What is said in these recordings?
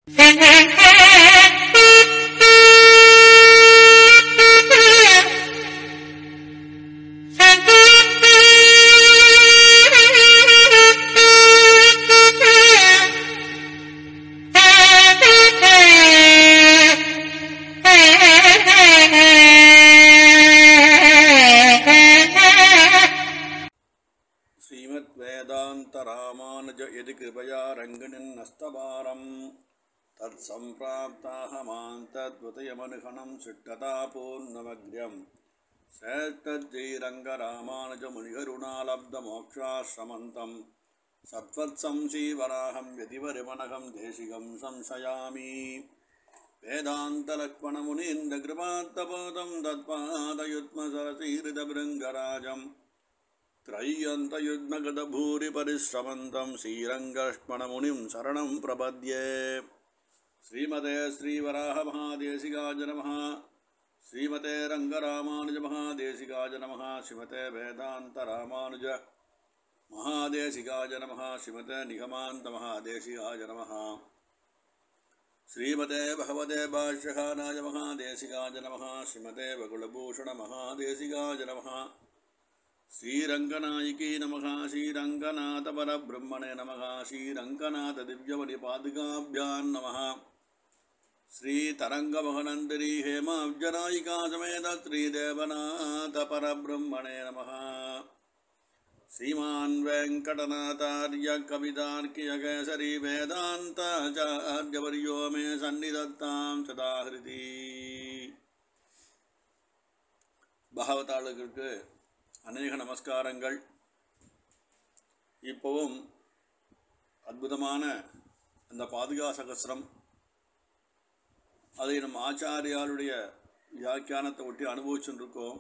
श्रीमद् वेदान्तरामानुज यदि कृपया रङ्गिणिन्नस्तभारम् तत्सम्प्राप्ताहमान्तद्वतयमनुगणं सिद्धतापूर्णमग्र्यम् श्रेष्ठजैरङ्गरामानुजमुनिगरुणालब्धमोक्षाश्रमन्तं सत्वत्सं श्रीवराहं यदिवरिमनघं देशिकं संशयामि वेदान्तलक्ष्मणमुनीन्द्रकृपात्तपोतं तत्पादयुत्मसरसीहृदभृङ्गराजम् त्रय्यन्तयुग्मगतभूरिपरिश्रमन्तं श्रीरङ्गक्ष्मणमुनिं शरणं प्रपद्ये श्रीमते श्रीवराहमहादेशिकाय नमः श्रीमते रङ्गरामानुजमहादेशिकाय नमः श्रीमते वेदान्तरामानुज महादेशिकाय नमः श्रीमते निगमान्तमहादेशिकाय नमः श्रीमते भगवते भाष्यकाराय महादेशिकाय नमः श्रीमते वकुलभूषणमहादेशिकाय नमः श्रीरङ्गनायिकी नमः श्रीरङ्गनाथपरब्रह्मणे नमः श्रीरङ्गनाथदिव्यवनिपादुकाभ्यां नमः श्रीतरङ्गमहनन्दरी हेमाब्जनायिका समेत श्रीदेवनाथपरब्रह्मणे नमः श्रीमान् वेङ्कटनाथार्य कवितार्कियकेसरी वेदान्ताचार्यवर्यो मे सन्निधत्तां सदा हृदि பகவதாளுக்கு அநேக நமஸ்காரங்கள் இப்போவும் அற்புதமான அந்த பாதுகா சகசிரம் அதை நம் ஆச்சாரியாருடைய வியாக்கியானத்தை ஒட்டி அனுபவிச்சுருக்கோம்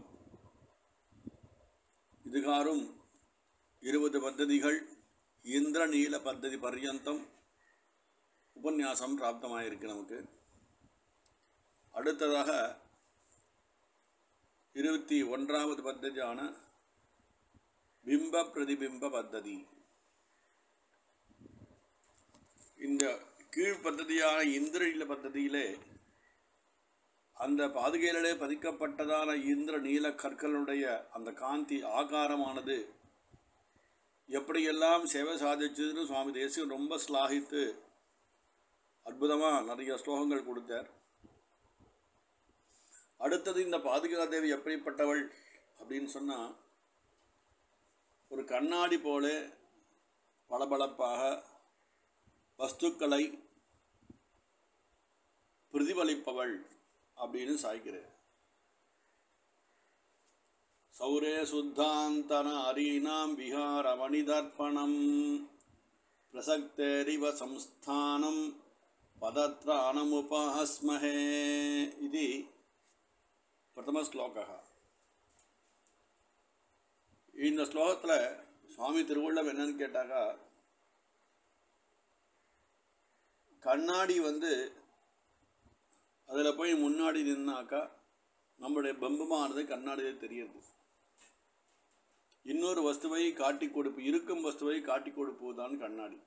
இதுகாரும் இருபது பத்ததிகள் இந்திரநீல பத்ததி பர்யந்தம் உபன்யாசம் பிராப்தமாயிருக்கு நமக்கு அடுத்ததாக இருபத்தி ஒன்றாவது பத்ததியான பிம்ப பிரதிபிம்ப பத்ததி இந்த கீழ் பத்ததியான இந்திரநீல பத்ததியிலே அந்த பாதுகையிலே பதிக்கப்பட்டதான இந்திர நீல கற்களுடைய அந்த காந்தி ஆகாரமானது எப்படியெல்லாம் சேவை சாதிச்சதுன்னு சுவாமி தேசியம் ரொம்ப ஸ்லாகித்து அற்புதமாக நிறைய ஸ்லோகங்கள் கொடுத்தார் அடுத்தது இந்த பாதுகா தேவி எப்படிப்பட்டவள் அப்படின்னு சொன்னால் ஒரு கண்ணாடி போல பளபளப்பாக வஸ்துக்களை பிரதிபலிப்பவள் அப்படின்னு சாய்க்கிறேன் சௌரே சுத்தாந்தன அரீனாம் விஹாரமணிதர்ப்பணம் பிரசக்தேரிவ சம்ஸ்தானம் பதத்ராணமுபாஸ்மஹே இது பிரதமஸ்லோகः இந்த ஸ்லோகத்தில் சுவாமி திருவள்ளுவர் என்னன்னு கேட்டாக்கா கண்ணாடி வந்து அதில் போய் முன்னாடி நின்னாக்கா நம்முடைய பிம்பமானது கண்ணாடியில் தெரியுது இன்னொரு வஸ்துவை காட்டி கொடுப்பு இருக்கும் வஸ்துவை காட்டி கொடுப்பதுதான் கண்ணாடி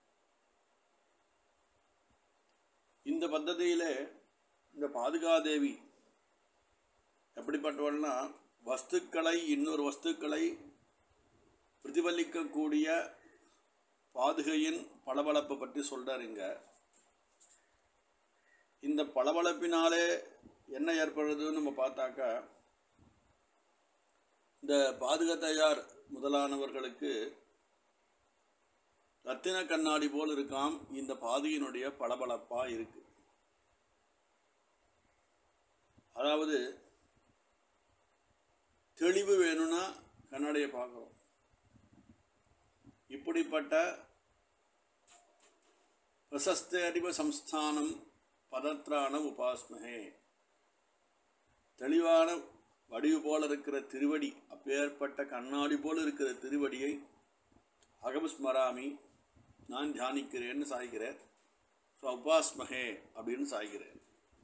இந்த பద్ధதியிலே இந்த பாதுகாதேவி எப்படிப்பட்டவள்னா வஸ்துக்களை இன்னொரு வஸ்துக்களை பிரதிபலிக்கக்கூடிய பாதுகையின் பளபளப்பை பற்றி சொல்கிறாருங்க இந்த பளபளப்பினாலே என்ன ஏற்படுறதுன்னு நம்ம பார்த்தாக்கா இந்த பாதுகத்தையார் முதலானவர்களுக்கு ரத்தின கண்ணாடி போல் இருக்காம் இந்த பாதுகையினுடைய பளபளப்பாக இருக்கு அதாவது தெளிவு வேணும்னா கண்ணாடியை பார்க்குறோம் இப்படிப்பட்ட பிரசஸ்த அறிவ சம்ஸ்தானம் பதத்ராணம் உபாஸ்மகே தெளிவான வடிவு போல இருக்கிற திருவடி அப்பேற்பட்ட கண்ணாடி போல இருக்கிற திருவடியை அகமஸ்மராமி நான் தியானிக்கிறேன்னு சாய்கிறேன் ஸோ உபாஸ்மகே அப்படின்னு சாய்கிறேன்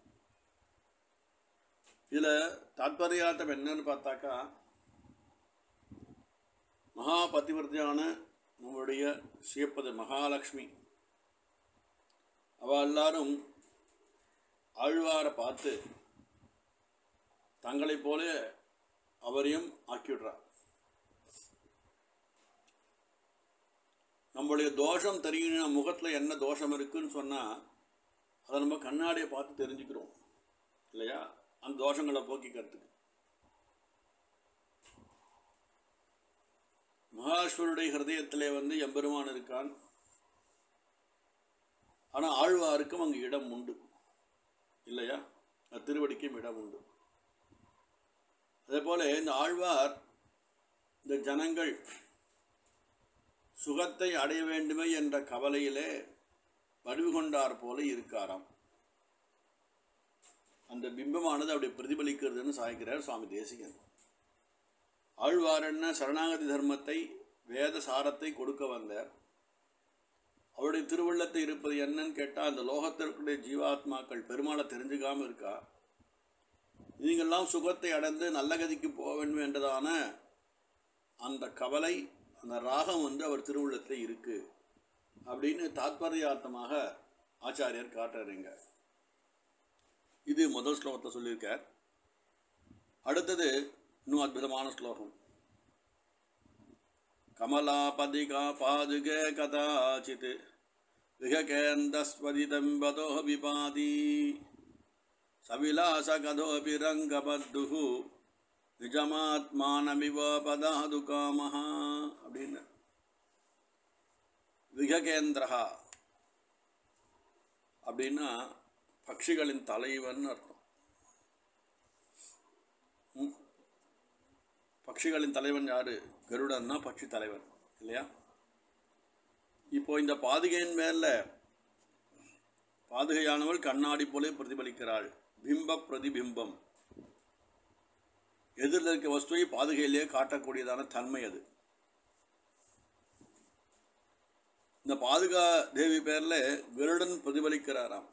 இதில் தாத்பரியார்த்தம் என்னன்னு பார்த்தாக்கா மகா பதிவிரதையான நம்முடைய ஸ்ரீபதி மகாலட்சுமி அவ எல்லாரும் ஆழ்வாரை பார்த்து தங்களைப் போல அவரையும் ஆக்கிவிடுறார் நம்மளுடைய தோஷம் தெரியணும் முகத்தில் என்ன தோஷம் இருக்குன்னு சொன்னால் அதை நம்ம கண்ணாடியை பார்த்து தெரிஞ்சுக்கிறோம் இல்லையா அந்த தோஷங்களை போக்கிக்கிறதுக்கு மகாஸ்வருடைய ஹிருதயத்திலே வந்து எம்பெருமான் இருக்கான் ஆனால் ஆழ்வாருக்கும் அங்கே இடம் உண்டு இல்லையா அந்த திருவடிக்கும் இடம் உண்டு அதே போல இந்த ஆழ்வார் இந்த ஜனங்கள் சுகத்தை அடைய வேண்டுமே என்ற கவலையிலே வடிவு கொண்டார் போல இருக்காராம் அந்த பிம்பமானது அப்படி பிரதிபலிக்கிறதுன்னு சாய்க்கிறார் சுவாமி தேசிகன் ஆழ்வார் என்ன சரணாகதி தர்மத்தை வேத சாரத்தை கொடுக்க வந்தார் அவருடைய திருவுள்ளத்தை இருப்பது என்னன்னு கேட்டால் அந்த லோகத்திற்குடைய ஜீவாத்மாக்கள் பெருமாளை தெரிஞ்சுக்காமல் இருக்கா நீங்கள்லாம் சுகத்தை அடைந்து நல்ல கதிக்கு போக வேண்டும் என்றதான அந்த கவலை அந்த ராகம் வந்து அவர் திருவுள்ளத்தில் இருக்கு அப்படின்னு தாத்பரியார்த்தமாக ஆச்சாரியர் காட்டுறீங்க இது முதல் ஸ்லோகத்தை சொல்லியிருக்கார் அடுத்தது இன்னும் அற்புதமான ஸ்லோகம் கமலாபதிகா பாதுகே கதாச்சித் விககேந்தஸ்வதிதம் வதோ விபாதி சவிலாசகதோபி ரங்கபத்துः நிஜமாத்மானமிவ பதாது காமஹா அப்படின்னு விககேந்திரஹா அப்படின்னா பட்சிகளின் தலைவன் அர்த்தம் ம். பட்சிகளின் தலைவன் யாரு கருடன்னா பட்சி தலைவன் இல்லையா இப்போ இந்த பாதுகையின் மேல பாதுகையானவள் கண்ணாடி போல பிரதிபலிக்கிறாள் பிம்ப பிரதிபிம்பம் எதிரில் இருக்க வஸ்துவை பாதுகையிலே காட்டக்கூடியதான தன்மை அது இந்த பாதுகா தேவி பேர்ல கருடன் பிரதிபலிக்கிறாராம்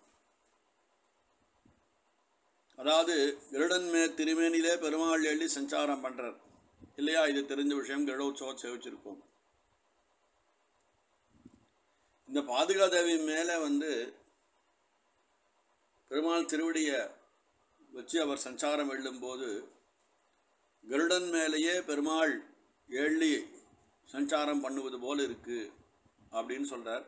அதாவது கருடன் மே திருமேனிலே பெருமாள் எழுதி சஞ்சாரம் பண்றார் இல்லையா இது தெரிஞ்ச விஷயம் கருட உற்சவம் சேவிச்சிருக்கோம் இந்த பாதுகா தேவி மேலே வந்து பெருமாள் திருவடியை வச்சு அவர் சஞ்சாரம் எழும்போது கருடன் மேலேயே பெருமாள் எள்ளி சஞ்சாரம் பண்ணுவது போல இருக்கு அப்படின்னு சொல்றார்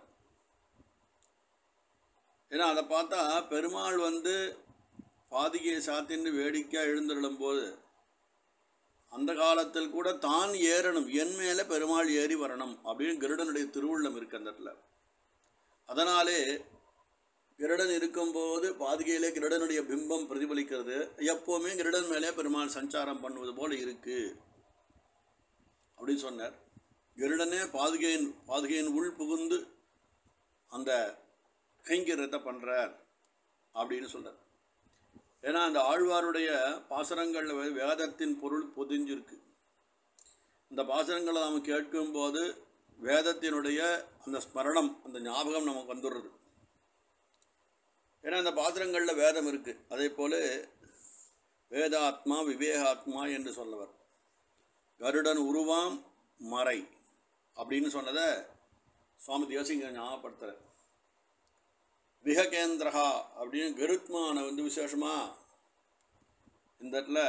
ஏன்னா அதை பார்த்தா பெருமாள் வந்து பாதிகையை சாத்தின்னு வேடிக்கையாக எழுந்துள்ளும் போது அந்த காலத்தில் கூட தான் ஏறணும் என் மேலே பெருமாள் ஏறி வரணும் அப்படின்னு கருடனுடைய திருவுள்ளம் இருக்கு அந்த இடத்துல அதனாலே கிருடன் இருக்கும்போது பாதுகையிலே கிருடனுடைய பிம்பம் பிரதிபலிக்கிறது எப்போவுமே கிருடன் மேலே பெருமாள் சஞ்சாரம் பண்ணுவது போல இருக்கு அப்படின்னு சொன்னார் கருடனே பாதுகையின் பாதுகையின் உள் புகுந்து அந்த கைங்கரியத்தை பண்ணுறார் அப்படின்னு சொல்றார் ஏன்னா அந்த ஆழ்வாருடைய பாசனங்களில் வே- வேதத்தின் பொருள் பொதிஞ்சிருக்கு இந்த பாசனங்களை நாம் கேட்கும்போது வேதத்தினுடைய அந்த ஸ்மரணம் அந்த ஞாபகம் நமக்கு வந்துடுறது ஏன்னா அந்த பாத்திரங்களில் வேதம் இருக்கு அதே போல வேதாத்மா விவேகாத்மா என்று சொல்லவர் கருடன் உருவாம் மறை அப்படின்னு சொன்னதை சுவாமி தேசிங்க ஞாபகப்படுத்துகிறார் விககேந்திரஹா அப்படின்னு கருத்மான வந்து விசேஷமா இந்த இடத்துல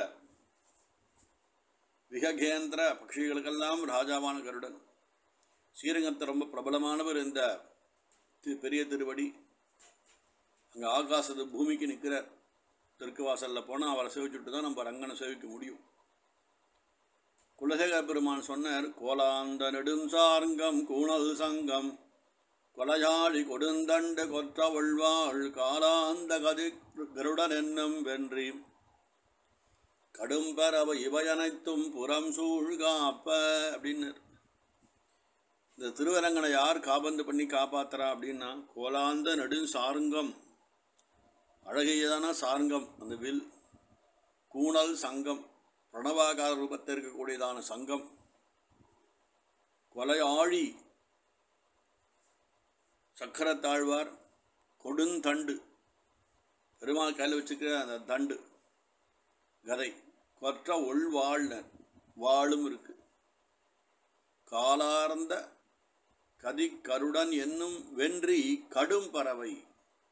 விககேந்திர பட்சிகளுக்கெல்லாம் ராஜாவான கருடன் ஸ்ரீரங்கத்தை ரொம்ப பிரபலமானவர் இந்த தி- பெரிய திருவடி அங்கே ஆகாசத்து பூமிக்கு நிற்கிறார் தெற்கு வாசலில் போனால் அவரை சேவிச்சுட்டு தான் நம்ம ரங்கனை சேவிக்க முடியும் குலசேகர பெருமான் சொன்னார் கோலாந்த நெடும் சார்ங்கம் கூணல் சங்கம் கொலையாளி கொடுந்தண்டு கொற்ற உள்வாள் காலாந்த கதி கருடன் என்னும் வென்றி கடும்பரவ இவையனைத்தும் புறம் சூழ்காப்ப அப்படின்னு இந்த திருவரங்கனை யார் காபந்து பண்ணி காப்பாத்துறா அப்படின்னா கோலாந்த நெடும் சாருங்கம் அழகியதான சாருங்கம் அந்த வில் கூணல் சங்கம் பிரணவாகார ரூபத்தில் இருக்கக்கூடியதான சங்கம் கொலையாழி சக்கரத்தாழ்வார் கொடுந்தண்டு பெருமாள் கையில் வச்சுக்கிற அந்த தண்டு கதை கொற்ற உள்வாழ்னர் வாளும் இருக்கு காலார்ந்த கதிக்கருடன் என்னும் வென்றி கடும் பறவை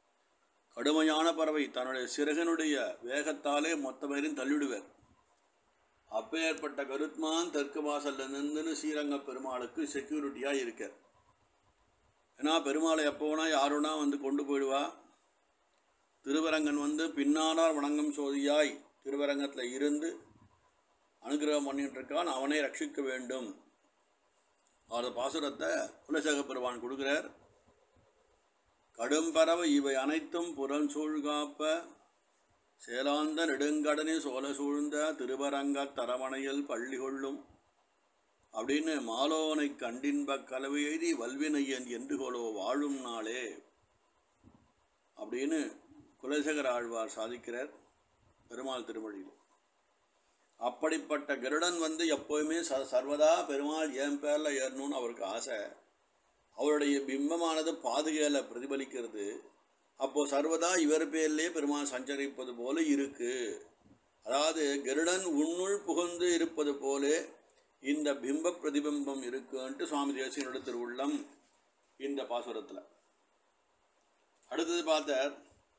கடுமையான பறவை தன்னுடைய சிறகனுடைய வேகத்தாலே மொத்த பேரையும் தள்ளிவிடுவார் அப்பேற்பட்ட கருத்மான் தெற்கு வாசல்ல நின்றுன்னு ஸ்ரீரங்க பெருமாளுக்கு செக்யூரிட்டியாக இருக்கார் ஏன்னா பெருமாளை எப்போனா யாருனா வந்து கொண்டு போயிடுவா திருவரங்கன் வந்து பின்னானார் வணங்கும் சோதியாய் திருவரங்கத்தில் இருந்து அனுகிரகம் பண்ணிட்டு இருக்கான் அவனை ரட்சிக்க வேண்டும் அவரது பாசுரத்தை குலசேக பெருமான் கொடுக்கிறார் கடும்பறவை இவை அனைத்தும் புறன் சூழ்காப்ப சேலாந்த நெடுங்கடனே சோழ சூழ்ந்த திருவரங்க தரமணையில் பள்ளி கொள்ளும் அப்படின்னு மாலோனை கண்டின்ப கலவை எழுதி வல்வினையன் என்று கொலோ வாழும் நாளே அப்படின்னு குலசேகர ஆழ்வார் சாதிக்கிறார் பெருமாள் திருமொழியில் அப்படிப்பட்ட கருடன் வந்து எப்போவுமே ச சர்வதா பெருமாள் என் பேரில் ஏறணும்னு அவருக்கு ஆசை அவருடைய பிம்பமானது பாதுகையில் பிரதிபலிக்கிறது அப்போது சர்வதா இவர் பேர்லேயே பெருமாள் சஞ்சரிப்பது போல இருக்கு அதாவது கருடன் உன்னுள் புகுந்து இருப்பது போல இந்த பிம்ப பிரதிபிம்பம் இருக்குன்ட்டு சுவாமி தேசியனோட திருவுள்ளம் இந்த பாசுரத்தில் அடுத்தது பார்த்தார்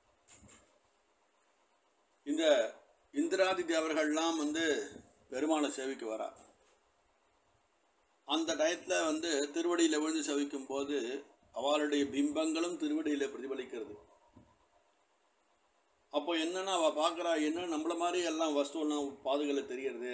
இந்த இந்திராதி தேவர்கள்லாம் வந்து பெருமாளை சேவிக்க வரா அந்த டயத்தில் வந்து திருவடியில் விழுந்து சேவிக்கும் போது அவளுடைய பிம்பங்களும் திருவடியில் பிரதிபலிக்கிறது அப்போ என்னன்னா அவள் பார்க்குறா என்ன நம்மள மாதிரி எல்லாம் வஸ்துவெல்லாம் பாதுகளை தெரியறது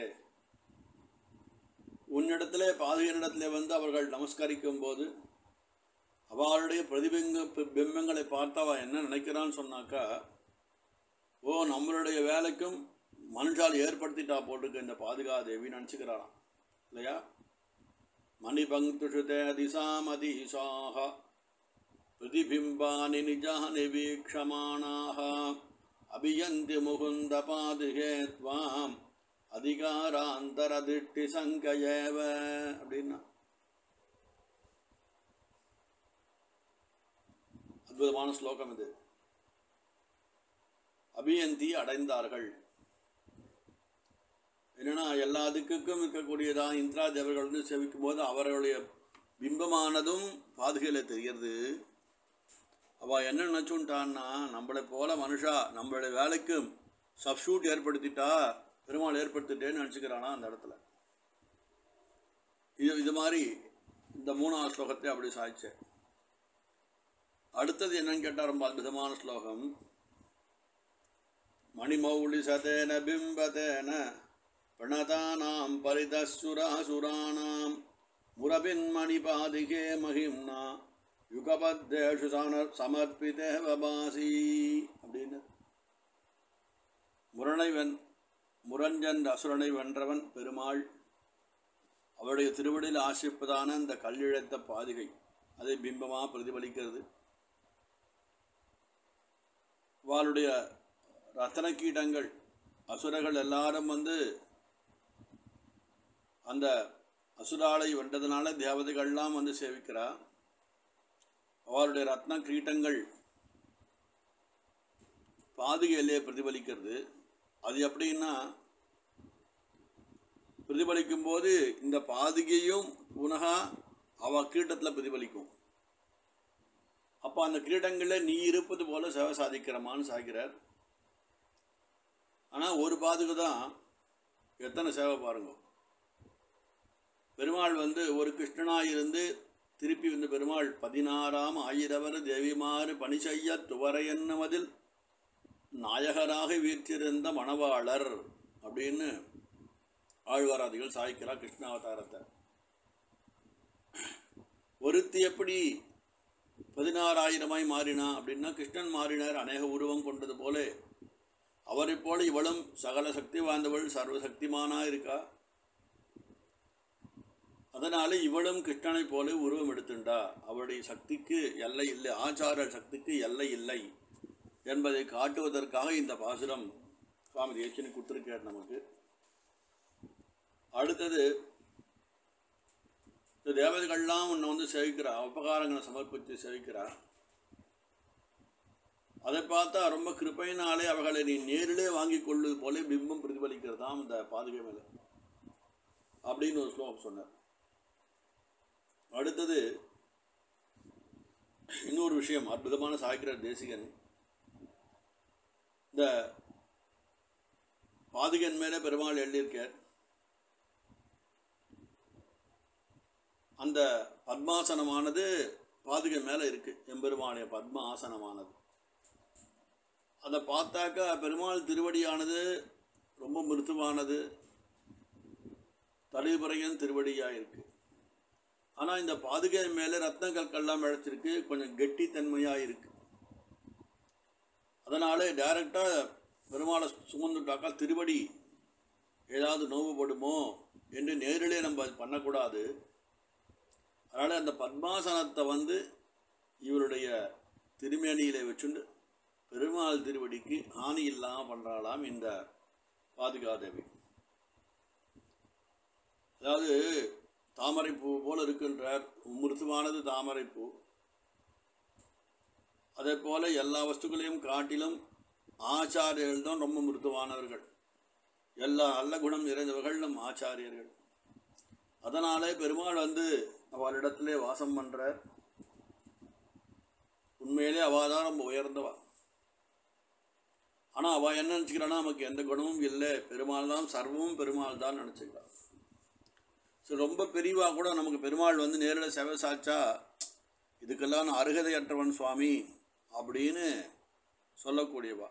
உன்னிடத்துல பாதுகையினிடத்துல வந்து அவர்கள் நமஸ்கரிக்கும் போது அவளுடைய பிரதிபிம்ப பிம்பங்களை பார்த்து அவள் என்ன நினைக்கிறான்னு சொன்னாக்கா ஓ நம்மளுடைய வேலைக்கும் மனுஷால் ஏற்படுத்திட்டா போட்டுக்க இந்த பாதுகாதேவி நினச்சிக்கிறாளாம் இல்லையா மணிபங்குஷுதே திசாமதீசாக பிரதிபிம்பானி நிஜானி வீக்ஷமானாக அபியந்தி முகுந்த பாதுகே துவாம் அதிகாராந்தரதிஷ்டி சங்கயேவ அப்படின்னா அற்புதமான ஸ்லோகம் இது அபியந்தி அடைந்தார்கள் என்னன்னா எல்லா திக்குக்கும் இருக்கக்கூடியதான் இந்திரா தேவர்கள் வந்து செவிக்கும் போது அவர்களுடைய பிம்பமானதும் பாதுகையில் தெரியறது அவள் என்ன நினச்சுட்டான்னா நம்மளை போல மனுஷா நம்மளுடைய வேலைக்கு சப்ஸ்டியூட் ஏற்படுத்திட்டா பெருமாள் ஏற்படுத்திட்டேன்னு நினச்சிக்கிறானா அந்த இடத்துல இது இது மாதிரி இந்த மூணாவது ஸ்லோகத்தை அப்படி சாய்ச்சேன் அடுத்தது என்னன்னு கேட்டால் ரொம்ப அற்புதமான ஸ்லோகம் மணிமௌலி சதேன பிம்பதேன பிரணதானாம் பரிதசுராசுராணாம் முரபின்மணிபாதிகே மகிம்னா யுகபத்தேஷு சமர் சமர்ப்பிதேவபாசி அப்படின்னு முரணை வென் முரஞ்சன் அசுரனை வென்றவன் பெருமாள் அவருடைய திருவடியில் ஆசிரிப்பதான இந்த கல்லிழத்த பாதிகை அதை பிம்பமாக பிரதிபலிக்கிறது அவளுடைய ரத்தன கீடங்கள் அசுரர்கள் எல்லாரும் வந்து அந்த அசுராலை வென்றதுனால தேவதைகள்லாம் வந்து சேவிக்கிறா அவருடைய ரத்ன கிரீட்டங்கள் பாதுகையிலே பிரதிபலிக்கிறது அது எப்படின்னா பிரதிபலிக்கும் போது இந்த பாதுகையும் புனகா அவ கிரீட்டத்தில் பிரதிபலிக்கும் அப்போ அந்த கிரீடங்களில் நீ இருப்பது போல சேவை சாதிக்கிறமான்னு சாய்க்கிறார் ஆனால் ஒரு பாதுகை தான் எத்தனை சேவை பாருங்க பெருமாள் வந்து ஒரு கிருஷ்ணனாக இருந்து திருப்பி வந்து பெருமாள் பதினாறாம் ஆயிரவர் தேவிமாறு பணி செய்ய துவரை என்னவதில் நாயகராக வீற்றிருந்த மணவாளர் அப்படின்னு ஆழ்வாராதிகள் சாய்க்கிறார் கிருஷ்ணாவதாரத்தை ஒருத்தி எப்படி பதினாறாயிரமாய் மாறினா அப்படின்னா கிருஷ்ணன் மாறினார் அநேக உருவம் கொண்டது போல அவரைப் போல இவளும் சகல சக்தி வாய்ந்தவள் சர்வ சக்திமானா இருக்கா அதனால இவளும் கிருஷ்ணனைப் போல உருவம் எடுத்துண்டா அவளுடைய சக்திக்கு எல்லை இல்லை ஆச்சார சக்திக்கு எல்லை இல்லை என்பதை காட்டுவதற்காக இந்த பாசுரம் சுவாமி தேசியனை கொடுத்துருக்கார் நமக்கு அடுத்தது இந்த தேவதைகள்லாம் உன்னை வந்து சேவிக்கிறா உபகாரங்களை சமர்ப்பித்து சேவிக்கிறா அதை பார்த்தா ரொம்ப கிருப்பையினாலே அவர்களை நீ நேரிலே வாங்கி கொள்வது போல பிம்பம் பிரதிபலிக்கிறதாம் இந்த பாதுகை மேலே அப்படின்னு ஒரு ஸ்லோகம் சொன்னார் அடுத்தது இன்னொரு விஷயம் அற்புதமான சாய்க்கிறார் தேசிகன் இந்த பாதுகன் மேலே பெருமாள் எழுதியிருக்கார் அந்த பத்மாசனமானது பாதுகன் மேலே இருக்கு எம்பெருமானுடைய பத்ம ஆசனமானது அதை பார்த்தாக்கா பெருமாள் திருவடியானது ரொம்ப மிருத்துவானது தலைபுறையன் திருவடியாக இருக்கு ஆனால் இந்த பாதுகை மேலே ரத்ன கற்கள்லாம் இழைச்சிருக்கு கொஞ்சம் கெட்டித்தன்மையாக இருக்கு அதனால டைரக்டாக பெருமாளை சுமந்துட்டாக்கா திருவடி ஏதாவது நோவுபடுமோ என்று நேரிலே நம்ம அது பண்ணக்கூடாது அதனால் அந்த பத்மாசனத்தை வந்து இவருடைய திருமேனியிலே வச்சுண்டு பெருமாள் திருவடிக்கு ஹானி இல்லாமல் பண்ணுறாளாம் இந்த பாதுகாதேவி அதாவது தாமரைப்பூ போல இருக்கின்றார் மிருதுவானது தாமரைப்பூ அதே போல எல்லா வஸ்துக்களையும் காட்டிலும் ஆச்சாரியர்கள் தான் ரொம்ப மிருதுவானவர்கள் எல்லா நல்ல குணம் நிறைந்தவர்கள் நம் ஆச்சாரியர்கள் அதனாலே பெருமாள் வந்து அவளிடத்திலே வாசம் பண்றார் உண்மையிலே அவள் தான் ரொம்ப உயர்ந்தவா ஆனால் அவள் என்ன நினச்சிக்கிறான்னா நமக்கு எந்த குணமும் இல்லை பெருமாள் தான் சர்வமும் பெருமாள் தான் நினச்சிக்கிறாள் ஸோ ரொம்ப பெரியவா கூட நமக்கு பெருமாள் வந்து நேரில் செவ சாச்சா இதுக்கெல்லாம் நான் அருகதையற்றவன் சுவாமி அப்படின்னு சொல்லக்கூடியவா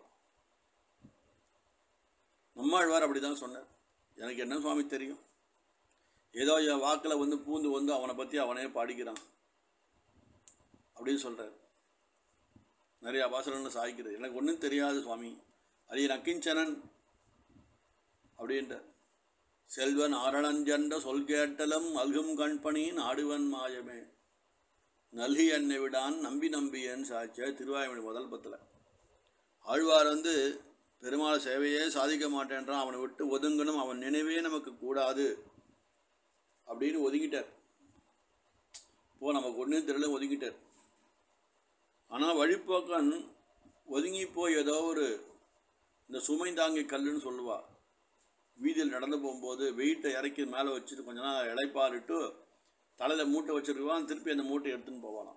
நம்மாழ்வார் அப்படி தான் சொன்னார் எனக்கு என்ன சுவாமி தெரியும் ஏதோ என் வாக்கில் வந்து பூந்து வந்து அவனை பற்றி அவனே பாடிக்கிறான் அப்படின்னு சொல்கிறார் நிறைய பாசனங்கள் சாய்க்கிறது எனக்கு ஒன்றும் தெரியாது சுவாமி அது நக்கிஞ்சனன் அப்படின்ற செல்வன் ஆரணஞ்சென்ற சொல் கேட்டலும் அல்கும் கண்பணியின் ஆடுவன் மாயமே நல்கி என்னை விடான் நம்பி நம்பியன் சாட்சிய திருவாய்மொழி முதல் பத்தில் ஆழ்வார் வந்து பெருமாள் சேவையே சாதிக்க மாட்டேன்றான் அவனை விட்டு ஒதுங்கணும் அவன் நினைவே நமக்கு கூடாது அப்படின்னு ஒதுங்கிட்டார் இப்போ நமக்கு ஒன்றும் தெரியல ஒதுங்கிட்டார் ஆனால் வழிப்போக்கன் ஒதுங்கி போய் ஏதோ ஒரு இந்த சுமை தாங்கி கல்லுன்னு சொல்லுவா வீதியில் நடந்து போகும்போது வெயிட்டை இறக்கி மேலே வச்சுட்டு கொஞ்ச நாள் இலைப்பாரிட்டு தலையில் மூட்டை வச்சுருவான் திருப்பி அந்த மூட்டை எடுத்துன்னு போவானாம்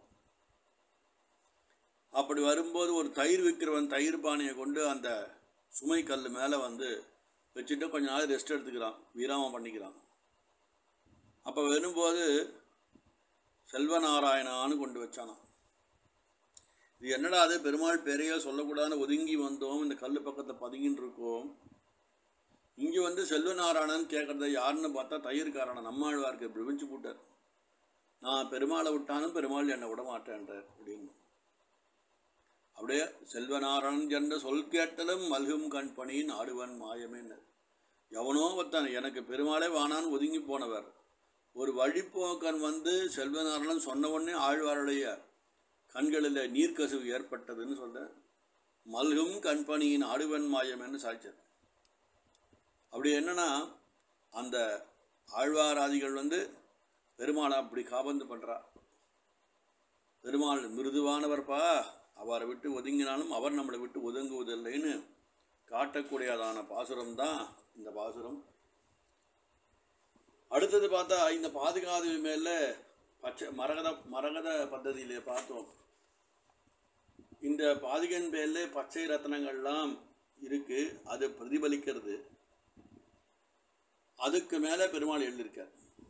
அப்படி வரும்போது ஒரு தயிர் விற்கிறவன் தயிர் பானையை கொண்டு அந்த சுமை கல் மேலே வந்து வச்சுட்டு கொஞ்ச நாள் ரெஸ்ட் எடுத்துக்கிறான் விராமம் பண்ணிக்கிறான் அப்போ வரும்போது செல்வநாராயணான்னு கொண்டு வச்சானாம் இது என்னடா அது பெருமாள் பேரையே சொல்லக்கூடாதுன்னு ஒதுங்கி வந்தோம் இந்த கல் பக்கத்தை பதுங்கின்னு இருக்கோம் இங்கே வந்து செல்வநாராயணன் கேட்குறத யாருன்னு பார்த்தா தயிர்காரன் நம்மாழ்வாருக்கு பிரமிச்சு போட்டார் நான் பெருமாளை விட்டாலும் பெருமாள் என்னை விட மாட்டேன்றார் அப்படின்னு அப்படியே செல்வநாராயணன் என்ற சொல் கேட்டலும் மல்கும் கண் பணியின் ஆடுவன் மாயமேன்னு எவனோ ஒருத்தன் எனக்கு பெருமாளே வானான்னு ஒதுங்கி போனவர் ஒரு வழிப்போக்கன் வந்து செல்வநாராயணன் சொன்ன உடனே ஆழ்வாருடைய கண்களில் நீர்க்கசிவு ஏற்பட்டதுன்னு சொல்ற மல்கும் கண்பணியின் ஆடுவன் மாயம்னு சாய்ச்சார் அப்படி என்னன்னா அந்த ஆழ்வாராதிகள் வந்து பெருமாளை அப்படி காபந்து பண்ணுறா பெருமாள் மிருதுவானவர்ப்பா அவரை விட்டு ஒதுங்கினாலும் அவர் நம்மளை விட்டு ஒதுங்குவதில்லைன்னு காட்டக்கூடியதான பாசுரம் தான் இந்த பாசுரம் அடுத்தது பார்த்தா இந்த பாதுகாது மேல பச்சை மரகத மரகத பద్ధதியிலே பார்த்தோம் இந்த பாதுகன் பேர்ல பச்சை ரத்னங்கள்லாம் இருக்கு அது பிரதிபலிக்கிறது அதுக்கு மேலே பெருமாள் எழுதியிருக்கார்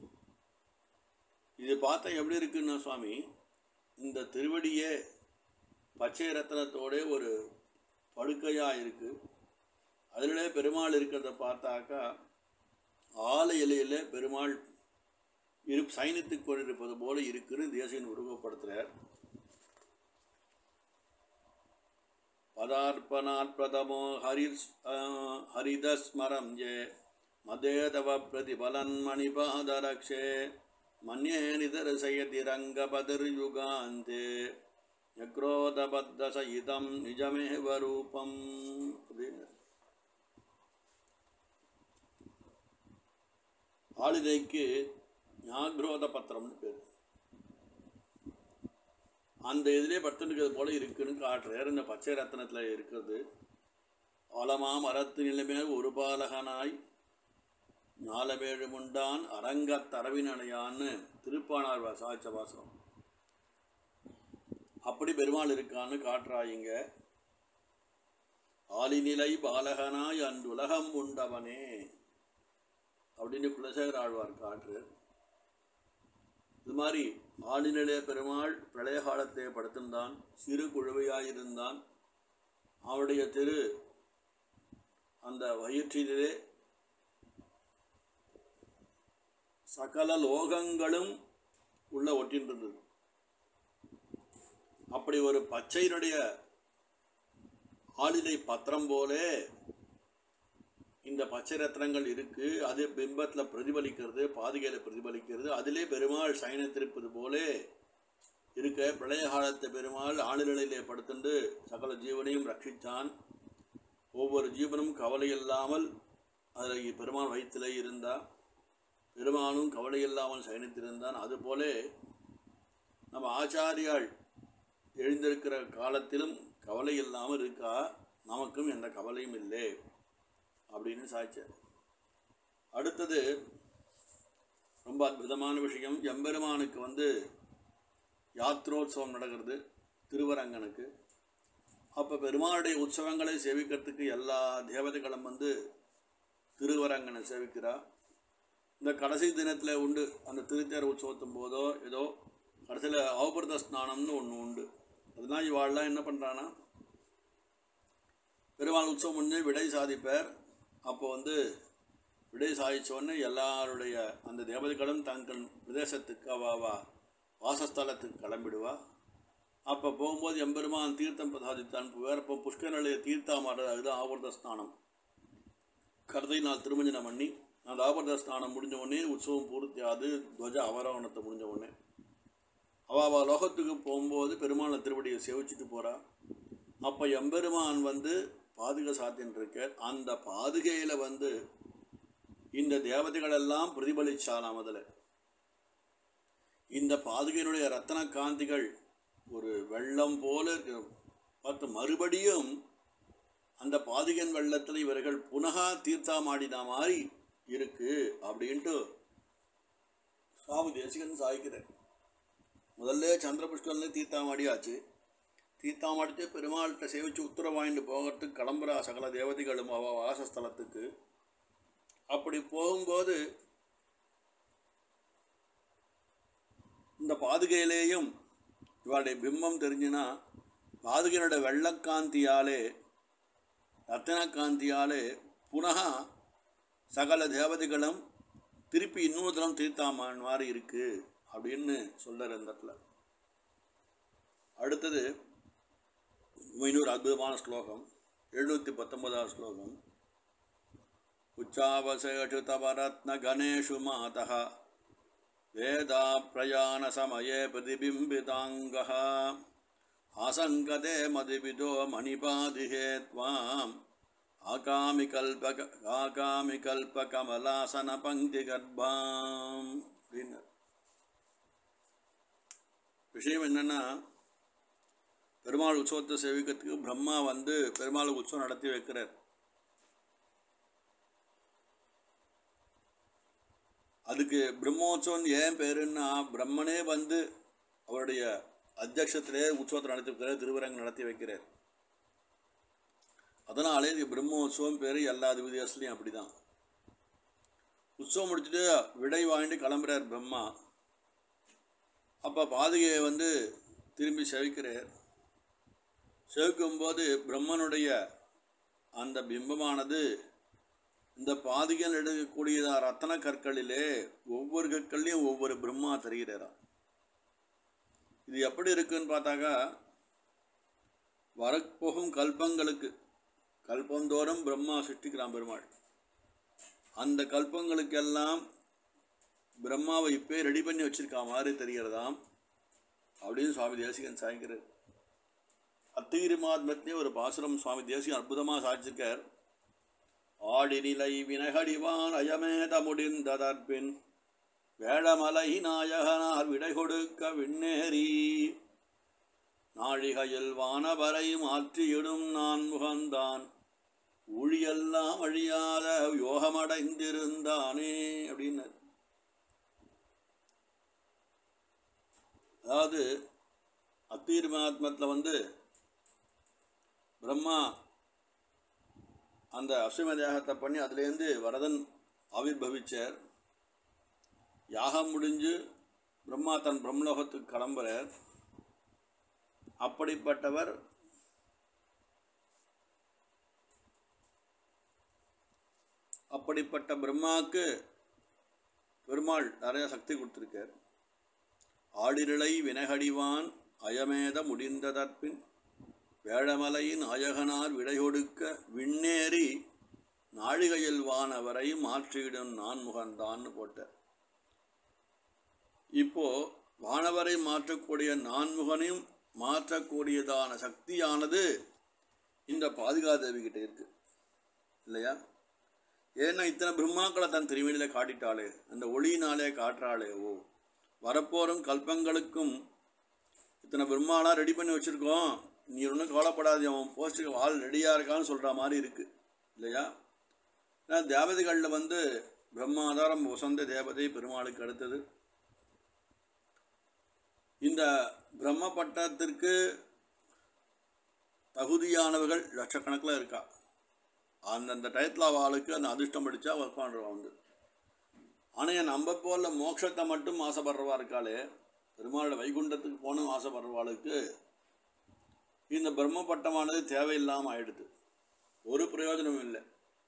இது பார்த்தா எப்படி இருக்குன்னா சுவாமி இந்த திருவடியே பச்சை ரத்னத்தோட ஒரு படுக்கையாக இருக்கு அதிலே பெருமாள் இருக்கிறத பார்த்தாக்கா ஆலை இலையில பெருமாள் இரு சைனித்துக் கொண்டிருப்பது போல இருக்குன்னு தேசியன் உருவப்படுத்துகிறார் பதார்ப்பணாத்பிரதமோ ஹரிஸ் ஹரிதஸ்மரம் ஜே மதேதவ பிரதிபலன் மணிபாதரக்ஷே மன்யே நிதர்சயதி ரங்கபதிர்யுகாந்தே யக்ரோதபத்த சயிதம் நிஜமேவ ரூபம் அப்படின்னு ஆளுதைக்கு ஞாக்ரோத பத்திரம்னு பேர் அந்த இதிலே படுத்துருக்கிறது போல இருக்குன்னு காட்டுறார் இந்த பச்சை ரத்தனத்தில் இருக்கிறது ஆலமா மரத்து நிலைமையில் ஒரு பாலகனாய் நாலவேழு முண்டான் அரங்க தரவினடையான்னு திருப்பானார் சாய்ச்ச வாசனம் அப்படி பெருமாள் இருக்கான்னு காட்டுறாயிங்க ஆலிநிலை பாலகனாய் அன்றுலகம் உண்டவனே அப்படின்னு குலசேகர ஆழ்வார் காற்று இது மாதிரி ஆளினிலே பெருமாள் பிரளய காலத்தை படுத்திருந்தான் சிறு குழுவையாயிருந்தான் அவருடைய திரு அந்த வயிற்றிலே சகல லோகங்களும் உள்ள ஒட்டின்றது அப்படி ஒரு பச்சையினுடைய ஆளிலை பத்திரம் போலே இந்த பச்சை ரத்னங்கள் இருக்கு அது பிம்பத்தில் பிரதிபலிக்கிறது பாதுகையில் பிரதிபலிக்கிறது அதிலே பெருமாள் சயனத்திருப்பது போலே இருக்க பிரளய காலத்தை பெருமாள் ஆளுநிலையிலே படுத்துண்டு சகல ஜீவனையும் ரட்சித்தான் ஒவ்வொரு ஜீவனும் கவலை இல்லாமல் அதில் பெருமாள் வயிற்றிலே இருந்தா பெருமானும் கவலை இல்லாமல் சயனித்திருந்தான் அதுபோலே நம்ம ஆச்சாரியாள் எழுந்திருக்கிற காலத்திலும் கவலை இல்லாமல் இருக்கா நமக்கும் எந்த கவலையும் இல்லை அப்படின்னு சாய்ச்சார் அடுத்தது ரொம்ப அற்புதமான விஷயம் எம்பெருமானுக்கு வந்து யாத்ரோத்சவம் நடக்கிறது திருவரங்கனுக்கு அப்போ பெருமாளுடைய உற்சவங்களை சேவிக்கிறதுக்கு எல்லா தேவதைகளும் வந்து திருவரங்கனை சேவிக்கிறா இந்த கடைசி தினத்தில் உண்டு அந்த திருத்தேர் உற்சவத்தும் போதோ ஏதோ கடைசியில் அவபிரத ஸ்நானம்னு ஒன்று உண்டு அதுதான் இவாள்லாம் என்ன பண்ணுறான்னா பெருமாள் உற்சவம் முடிஞ்சு விடை சாதிப்பார் அப்போ வந்து விடை சாதிச்சோடனே எல்லாருடைய அந்த தேவதைகளும் தங்கள் பிரதேசத்துக்கு அவாவா வாசஸ்தலத்துக்கு கிளம்பிடுவா அப்போ போகும்போது எம்பெருமான் தீர்த்தம் பிரசாதித்து அனுப்புவார் அப்போ புஷ்கரநிலைய தீர்த்தாமாடுறது அதுதான் ஆவர்த ஸ்நானம் கடைசி நாள் திருமஞ்சனம் பண்ணி அந்த ஆபரண ஸ்நானம் முடிஞ்ச உடனே உற்சவம் பூர்த்தி ஆகுது துவஜ அவரோகணத்தை முடிஞ்ச உடனே அவள் அவள் லோகத்துக்கு போகும்போது பெருமாளை திருவடியை சேவிச்சுட்டு போகிறா அப்போ எம்பெருமான் வந்து பாதுகை சாத்தின்னு இருக்கார் அந்த பாதுகையில் வந்து இந்த தேவதைகளெல்லாம் பிரதிபலிச்சாலாம் அதில் இந்த பாதுகையினுடைய ரத்தன காந்திகள் ஒரு வெள்ளம் போல இருக்கு பார்த்து மறுபடியும் அந்த பாதுகன் வெள்ளத்தில் இவர்கள் புனகா தீர்த்தாமாடின மாதிரி இருக்கு அப்படின்ட்டு சுவாமி தேசிகன் சாய்க்கிறார் முதல்ல சந்திரபுஷ்கர்ல தீர்த்தாமாடியாச்சு தீர்த்தாமாடிட்டு பெருமாள்கிட்ட சேவிச்சு உத்தரவு வாங்கிட்டு போகிறதுக்கு கிளம்புறா சகல தேவதைகளும் அவ வாசஸ்தலத்துக்கு அப்படி போகும்போது இந்த பாதுகையிலேயும் இவளுடைய பிம்பம் தெரிஞ்சுன்னா பாதுகையினோட வெள்ளக்காந்தியாலே ரத்தனகாந்தியாலே புனகா சகல தேவதைகளும் திருப்பி இன்னொரு தரம் தீர்த்தாமான் மாதிரி இருக்கு அப்படின்னு சொல்றார் இந்த இடத்துல அடுத்தது இன்னொரு அற்புதமான ஸ்லோகம் எழுநூற்றி பத்தொன்பதாவது ஸ்லோகம் உச்சாவசேஷு தவரத்ன கணேஷு மாதः வேதா பிரயாண சமயே பிரதிபிம்பிதாங்கः ஆசங்கதே மதிவிதோ மணிபாதிகே त्वाम् ஆகாமி கல்பக ஆகாமி கல்ப கமலாசன பங்கி கர்ப்பாம் அப்படின்னு விஷயம் என்னன்னா பெருமாள் உற்சவத்தை சேவிக்கிறதுக்கு பிரம்மா வந்து பெருமாள் உற்சவம் நடத்தி வைக்கிறார் அதுக்கு பிரம்மோற்சவம் ஏன் பேருன்னா பிரம்மனே வந்து அவருடைய அத்தியட்சத்திலே உற்சவத்தை நடத்தி வைக்கிறார் திருவரங்கம் நடத்தி வைக்கிறார் அதனாலே இது பிரம்மோற்சவம் பேர் எல்லா திவிதேசத்துலையும் அப்படி தான் உற்சவம் முடிச்சுட்டு விடை வாங்கிட்டு கிளம்புறார் பிரம்மா அப்போ பாதுகையை வந்து திரும்பி செவிக்கிறார் செவிக்கும்போது பிரம்மனுடைய அந்த பிம்பமானது இந்த பாதுகையில் எடுக்கக்கூடிய ரத்தன கற்களிலே ஒவ்வொரு கற்கள்லையும் ஒவ்வொரு பிரம்மா தெரிகிறாராம் இது எப்படி இருக்குன்னு பார்த்தாக்கா வரப்போகும் கல்பங்களுக்கு கல்பந்தோறும் பிரம்மா சிருஷ்டிக்கிறான் பெருமாள் அந்த கல்பங்களுக்கெல்லாம் பிரம்மாவை இப்பே ரெடி பண்ணி வச்சிருக்கா மாதிரி தெரிகிறதாம் அப்படின்னு சுவாமி தேசிகன் சாய்க்கிறார் அத்திகிரி மாத்மத்திலே ஒரு பாசுரம் சுவாமி தேசிகன் அற்புதமாக சாய்ச்சிருக்கார் ஆடிநிலை வினகடிவான் அயமேத முடிந்ததற்பின் வேளமலை நாயகனார் விடை கொடுக்க விண்ணேறி நாழிகையில் வானவரை மாற்றியிடும் நான் முகந்தான் ஊழியெல்லாம் அழியாத யோகமடைந்திருந்தானே அப்படின்னு அதாவது அத்தீர் மகாத்மத்தில் வந்து பிரம்மா அந்த அஸ்வம தேகத்தை பண்ணி அதுலேருந்து வரதன் ஆவிர்பவிச்சார் யாகம் முடிஞ்சு பிரம்மா தன் பிரம்மலோகத்துக்கு கிளம்புறார் அப்படிப்பட்டவர் அப்படிப்பட்ட பிரம்மாவுக்கு பெருமாள் நிறைய சக்தி கொடுத்துருக்கார் ஆடிரளை வினகடிவான் அயமேத முடிந்ததற்பின் வேழமலையின் அயகனார் விடையொடுக்க விண்ணேறி நாழிகையில் வானவரை மாற்றிடும் நான் முகந்தான்னு போட்டார் இப்போ வானவரை மாற்றக்கூடிய நான்முகனையும் மாற்றக்கூடியதான சக்தியானது இந்த பாதுகாதேவி கிட்ட இருக்கு இல்லையா ஏன்னா இத்தனை பிரம்மாக்களை தன் திருமணியில் காட்டிட்டாளே அந்த ஒளியினாலே காட்டுறாளே ஓ வரப்போறும் கல்பங்களுக்கும் இத்தனை பிரம்மாலாம் ரெடி பண்ணி வச்சுருக்கோம் நீ ஒன்றும் கவலைப்படாதே அவன் போஸ்ட்டுக்கு ஆள் ரெடியாக இருக்கான்னு சொல்கிற மாதிரி இருக்குது இல்லையா ஏன்னா தேவதைகளில் வந்து பிரம்மாதாரம் வசந்த தேவதை பெருமாளுக்கு அடுத்தது இந்த பிரம்ம பட்டத்திற்கு தகுதியானவர்கள் லட்சக்கணக்கில் இருக்கா அந்தந்த டயத்தில் அவளுக்கு அந்த அதிர்ஷ்டம் படித்தா ஒர்க் பண்ணுறவா வந்து ஆனால் நம்ம போல மோட்சத்தை மட்டும் ஆசைப்படுறவா இருக்காளே பெருமாளோட வைகுண்டத்துக்கு போகணும் ஆசைப்படுறவாளுக்கு இந்த பிரம்ம பட்டமானது தேவையில்லாமல் ஆயிடுது ஒரு பிரயோஜனமும் இல்லை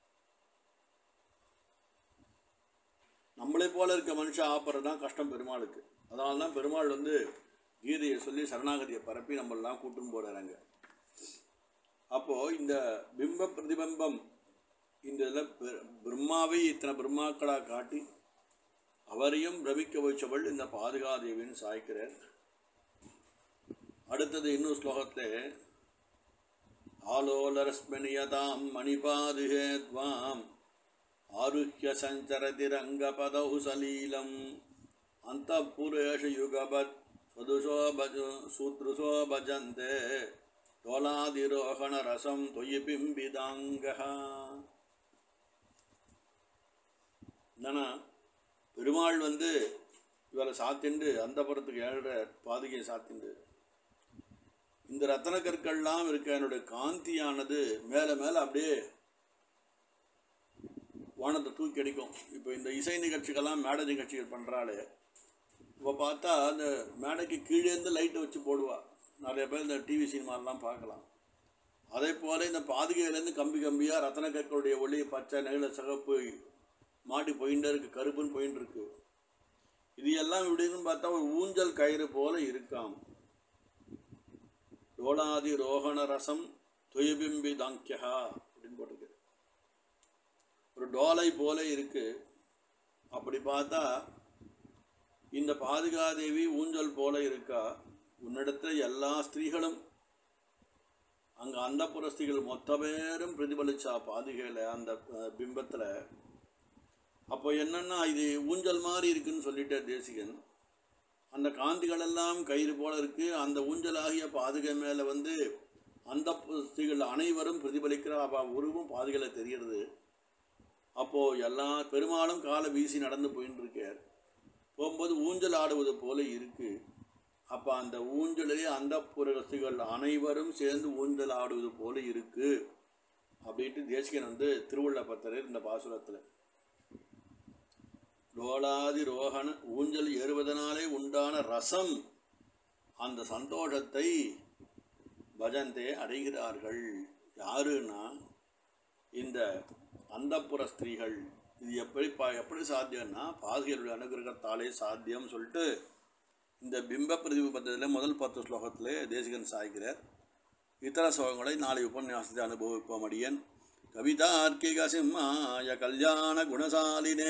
நம்மளை போல இருக்க மனுஷன் ஆப்புறது தான் கஷ்டம் பெருமாளுக்கு அதனால தான் பெருமாள் வந்து கீதையை சொல்லி சரணாகதியை பரப்பி நம்மளாம் கூட்டும் போடுறாங்க அப்போது இந்த பிம்ப பிரதிபிம்பம் இந்த இதில் பெ- பிரம்மாவை இத்தனை பிரம்மாக்களாக காட்டி அவரையும் பிரமிக்க வைச்சவள் இந்த பாதுகாதேவின்னு சாய்க்கிறார் அடுத்தது இன்னும் ஸ்லோகத்தில் ஆலோலரஸ்மனியதாம் மணிபாதுகே துவாம் ஆருஹ்ய சஞ்சரதி ரங்கபதௌ சலீலம் அந்தப்புரேஷு யுகபத் சதுஷோ பஜ சூத்ருஷோ பஜந்தே தோலாதிரோகண ரசம் தொயி பிம்பிதாங்கா என்னன்னா பெருமாள் வந்து இவரை சாத்திண்டு அந்தபுரத்துக்கு ஏழுற பாதுகையை சாத்திண்டு இந்த ரத்தன கற்கள்லாம் இருக்க என்னுடைய காந்தியானது மேலே மேலே அப்படியே வானத்தை தூக்கி அடிக்கும் இப்போ இந்த இசை நிகழ்ச்சிகள்லாம் மேடை நிகழ்ச்சிகள் பண்ணுறாளே இப்போ பார்த்தா அந்த மேடைக்கு கீழேருந்து லைட்டை வச்சு போடுவா நிறைய பேர் இந்த டிவி சினிமாலாம் பார்க்கலாம் அதே போல் இந்த பாதுகையிலேருந்து கம்பி கம்பியாக ரத்தன கற்களுடைய ஒளி பச்சை நெகிழ சிகப்பு மாட்டி போயிட்டே இருக்கு கருப்புன்னு போயின்னு இருக்கு இது எல்லாம் இப்படின்னு பார்த்தா ஒரு ஊஞ்சல் கயிறு போல இருக்காம் டோலாதி ரோகண ரசம் துயபிம்பி தாங்கியா அப்படின்னு போட்டிருக்கு ஒரு டோலை போல இருக்கு அப்படி பார்த்தா இந்த பாதுகாதேவி ஊஞ்சல் போல இருக்கா உன்னிடத்துல எல்லா ஸ்திரீகளும் அங்கே அந்த புரஸ்திகள் மொத்த பேரும் பிரதிபலிச்சா பாதுகையில் அந்த அஹ், பிம்பத்துல அப்போ என்னன்னா இது ஊஞ்சல் மாதிரி இருக்குன்னு சொல்லிட்ட தேசிகன் அந்த காந்திகள் எல்லாம் கயிறு போல இருக்கு அந்த ஊஞ்சலாகிய பாதுகை மேலே வந்து அந்த புஸ்திகள் அனைவரும் பிரதிபலிக்கிற அவ உருவம் பாதுகையில் தெரிகிறது அப்போ எல்லா பெருமாளும் காலை வீசி நடந்து போயின்னு இருக்கார் போகும்போது ஊஞ்சல் ஆடுவது போல இருக்கு அப்போ அந்த ஊஞ்சலிலே அந்த புரஸ்திகள் அனைவரும் சேர்ந்து ஊஞ்சல் ஆடுவது போல இருக்கு அப்படின்ட்டு தேசிகன் வந்து திருவுள்ள பத்தரர் இந்த பாசுரத்தில் லோலாதி ரோகண ஊஞ்சல் ஏறுவதனாலே உண்டான ரசம் அந்த சந்தோஷத்தை பஜந்தே அடைகிறார்கள் யாருன்னா இந்த அந்தப்புற ஸ்திரீகள் இது எப்படி பா எப்படி சாத்தியம்னா பாதுகையுடைய அனுகிரகத்தாலே சாத்தியம் சொல்லிட்டு இந்த பிம்ப பிரதிபத்தில் முதல் பத்து ஸ்லோகத்திலே தேசிகன் சாய்க்கிறார் இத்தர ஸ்லோகங்களை நாளை உபன்யாசத்தை அனுபவிப்போம் அடியன் கவிதார்க்கிக சிம்மாய கல்யாண குணசாலினே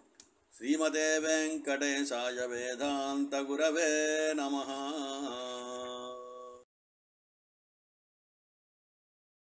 ஸ்ரீமதே வெங்கடேசாய வேதாந்த குரவே நமஹா